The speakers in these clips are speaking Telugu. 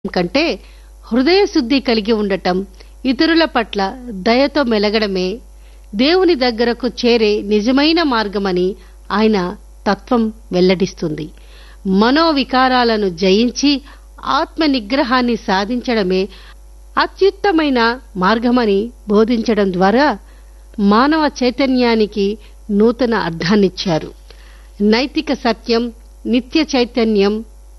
కంటే హృదయ శుద్ధి కలిగి ఉండటం ఇతరుల పట్ల దయతో మెలగడమే దేవుని దగ్గరకు చేరే నిజమైన మార్గమని ఆయన తత్వం వెల్లడిస్తుంది మనోవికారాలను జయించి ఆత్మ నిగ్రహాన్ని సాధించడమే అత్యుత్తమైన మార్గమని బోధించడం ద్వారా మానవ చైతన్యానికి నూతన అర్థాన్నిచ్చారు నైతిక సత్యం నిత్య చైతన్యం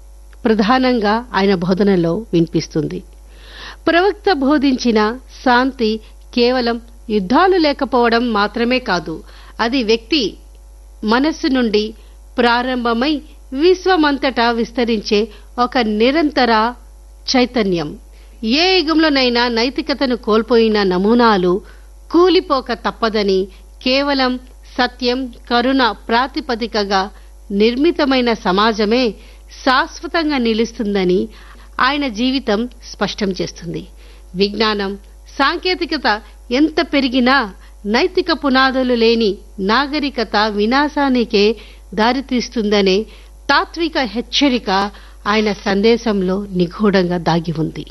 ప్రధానంగా ఆయన బోధనలో వినిపిస్తుంది ప్రవక్త బోధించిన శాంతి కేవలం యుద్ధాలు లేకపోవడం మాత్రమే కాదు అది వ్యక్తి మనస్సు నుండి ప్రారంభమై విశ్వమంతటా విస్తరించే ఒక నిరంతర చైతన్యం ఏ యుగంలోనైనా నైతికతను కోల్పోయిన నమూనాలు కూలిపోక తప్పదని కేవలం సత్యం కరుణ ప్రాతిపదికగా నిర్మితమైన సమాజమే శాశ్వతంగా నిలుస్తుందని ఆయన జీవితం స్పష్టం చేస్తుంది విజ్ఞానం సాంకేతికత ఎంత పెరిగినా నైతిక పునాదులు లేని నాగరికత వినాశానికే దారితీస్తుందనే తాత్విక హెచ్చరిక ఆయన సందేశంలో నిగూఢంగా దాగి ఉంది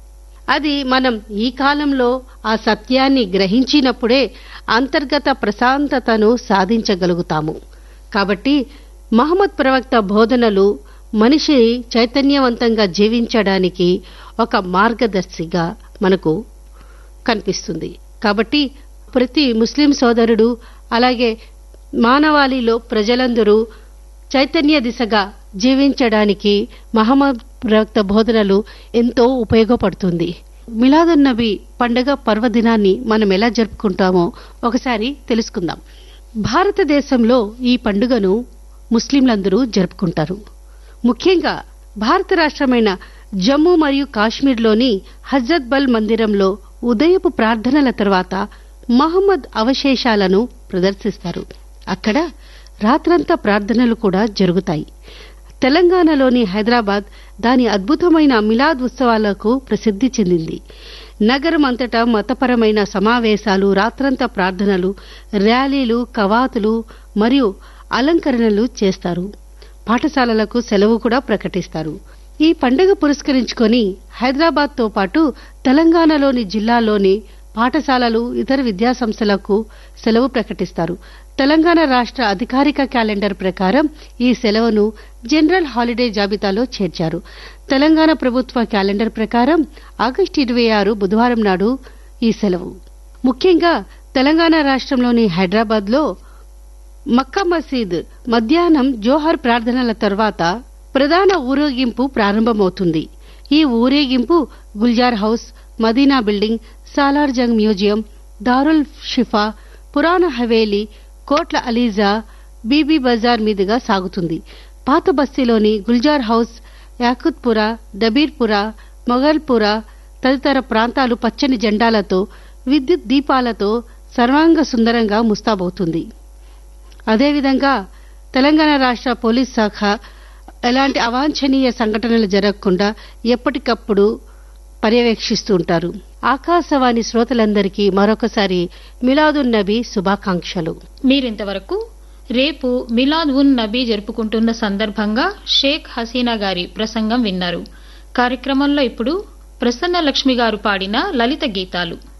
అది మనం ఈ కాలంలో ఆ సత్యాన్ని గ్రహించినప్పుడే అంతర్గత ప్రశాంతతను సాధించగలుగుతాము కాబట్టి మహమ్మద్ ప్రవక్త బోధనలు మనిషి చైతన్యవంతంగా జీవించడానికి ఒక మార్గదర్శిగా మనకు కనిపిస్తుంది కాబట్టి ప్రతి ముస్లిం సోదరుడు అలాగే మానవాళిలో ప్రజలందరూ చైతన్య దిశగా జీవించడానికి మహమ్మద్ ప్రవక్త బోధనలు ఎంతో ఉపయోగపడుతుంది మిలాదున్ నబీ పండగ పర్వదినాన్ని మనం ఎలా జరుపుకుంటామో ఒకసారి తెలుసుకుందాం భారతదేశంలో ఈ పండుగను ముస్లింలందరూ జరుపుకుంటారు ముఖ్యంగా భారత రాష్ట్రమైన జమ్మూ మరియు కాశ్మీర్లోని హజరత్ బల్ మందిరంలో ఉదయపు ప్రార్థనల తర్వాత మహమ్మద్ అవశేషాలను ప్రదర్శిస్తారు అక్కడ రాత్రంతా ప్రార్థనలు కూడా జరుగుతాయి తెలంగాణలోని హైదరాబాద్ దాని అద్భుతమైన మిలాద్ ఉత్సవాలకు ప్రసిద్ధి చెందింది నగరం అంతటా మతపరమైన సమావేశాలు రాత్రంతా ప్రార్థనలు ర్యాలీలు కవాతులు మరియు అలంకరణలు చేస్తారు పాఠశాలలకు సెలవు కూడా ప్రకటిస్తారు ఈ పండుగ పురస్కరించుకొని హైదరాబాద్తో పాటు తెలంగాణలోని జిల్లాల్లోని పాఠశాలలు ఇతర విద్యాసంస్థలకు సెలవు ప్రకటిస్తారు తెలంగాణ రాష్ట్ర అధికారిక క్యాలెండర్ ప్రకారం ఈ సెలవును జనరల్ హాలిడే జాబితాలో చేర్చారు తెలంగాణ ప్రభుత్వ క్యాలెండర్ ప్రకారం ఆగస్టు ఇరవై ఆరు బుధవారం నాడు ఈ సెలవు ముఖ్యంగా తెలంగాణ రాష్ట్రంలోని హైదరాబాద్లో మక్కా మసీద్ మధ్యాహ్నం జోహర్ ప్రార్థనల తర్వాత ప్రధాన ఊరేగింపు ప్రారంభమవుతుంది ఈ ఊరేగింపు Gulzar house Madina building Salar Jung museum Darul Shifa Purana Haveli Kotla Alijah Bibi Bazaar మీదుగా సాగుతుంది పాత బస్తీలోని గుల్జార్ హౌస్ యాకుత్పుర దబీర్పుర మొగల్పుర తదితర ప్రాంతాలు పచ్చని జెండాలతో విద్యుత్ దీపాలతో సర్వాంగ సుందరంగా ముస్తాబవుతుంది అదేవిధంగా తెలంగాణ రాష్ట్ర పోలీస్ శాఖ ఎలాంటి అవాంఛనీయ సంఘటనలు జరగకుండా ఎప్పటికప్పుడు పర్యవేక్షిస్తూ ఉంటారు ఆకాశవాణి శ్రోతలందరికీ మరొకసారి మిలాదున్ నబీ శుభాకాంక్షలు మీరింతవరకు రేపు మిలాద్ ఉన్ నబీ జరుపుకుంటున్న సందర్భంగా షేక్ హసీనా గారి ప్రసంగం విన్నారు కార్యక్రమంలో ఇప్పుడు ప్రసన్న లక్ష్మి గారు పాడిన లలిత గీతాలు